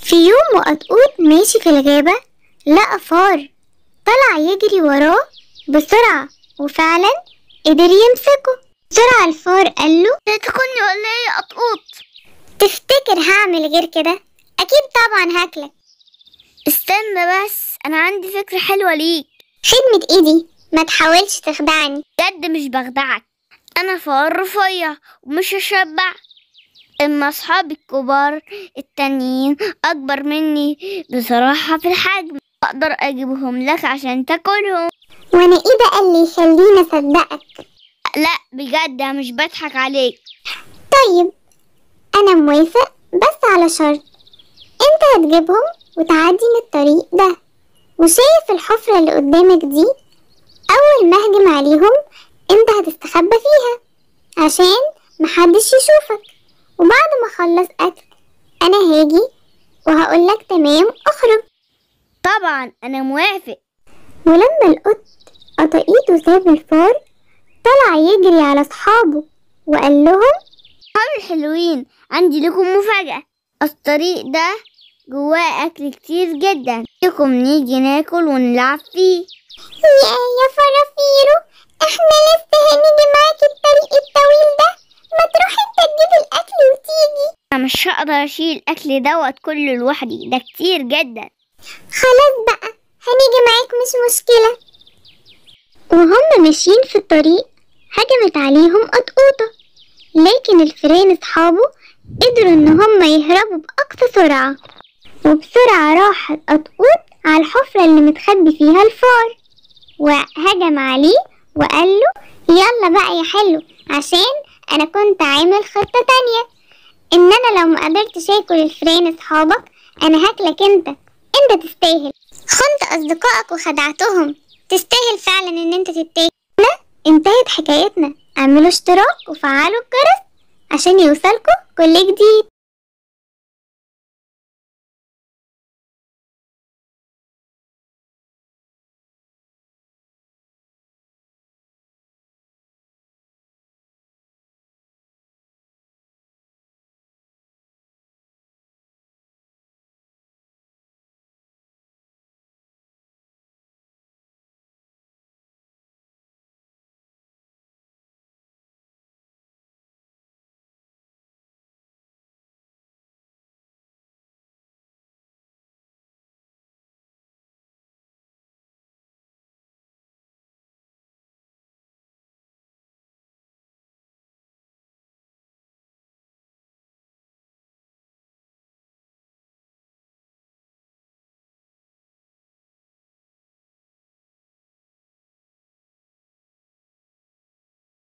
في يوم وقطقوط ماشي في الغابة لقى فار طلع يجري وراه بسرعة وفعلا قدر يمسكه بسرعة الفار قال له تاكلني ولا ايه يا قطقوط تفتكر هعمل غير كده أكيد طبعا هاكلك استنى بس انا عندي فكرة حلوة ليك خدمة ايدي ما تحاولش تخدعني بجد مش بخدعك انا فار رفيع ومش هشبع اما اصحابي الكبار التانيين اكبر مني بصراحة في الحجم اقدر اجيبهم لك عشان تاكلهم وانا ايه بقى اللي يخليني اصدقك لا بجد أنا مش بضحك عليك طيب انا موافق بس على شرط انت هتجيبهم وتعدي من الطريق ده وشايف الحفرة اللي قدامك دي اول ما اهجم عليهم انت هتستخبى فيها عشان محدش يشوفك وبعد ما اخلص اكل انا هاجي وهقولك تمام اخرج طبعا انا موافق ولما القط قطقيته ساب الفار طلع يجري على اصحابه وقال لهم صحابي الحلوين عندي لكم مفاجأة الطريق ده جواه أكل كتير جدا لكم نيجي ناكل ونلعب فيه يا يا فرافيرو احنا لسه هنيجي معاك الطريق الطويل ده ما تروح انت تجيب الاكل وتيجي أنا مش هقدر أشيل الأكل دوت كله لوحدي ده كتير جدا خلاص بقى هنيجي معاك مش مشكلة وهم ماشيين في الطريق هجمت عليهم قطقوطة لكن الفئران اصحابه قدروا ان هم يهربوا بأقصى سرعة وبسرعة راح القطقوط على الحفرة اللي متخبي فيها الفار وهجم عليه وقال له يلا بقى يا حلو عشان انا كنت عامل خطة تانية ان انا لو ما قدرتش اكل الفئران اصحابك انا هاكلك انت انت تستاهل خنت اصدقائك وخدعتهم تستاهل فعلا ان انت تتاكل هنا انتهت حكايتنا اعملوا اشتراك وفعلوا الجرس عشان يوصلكوا كل جديد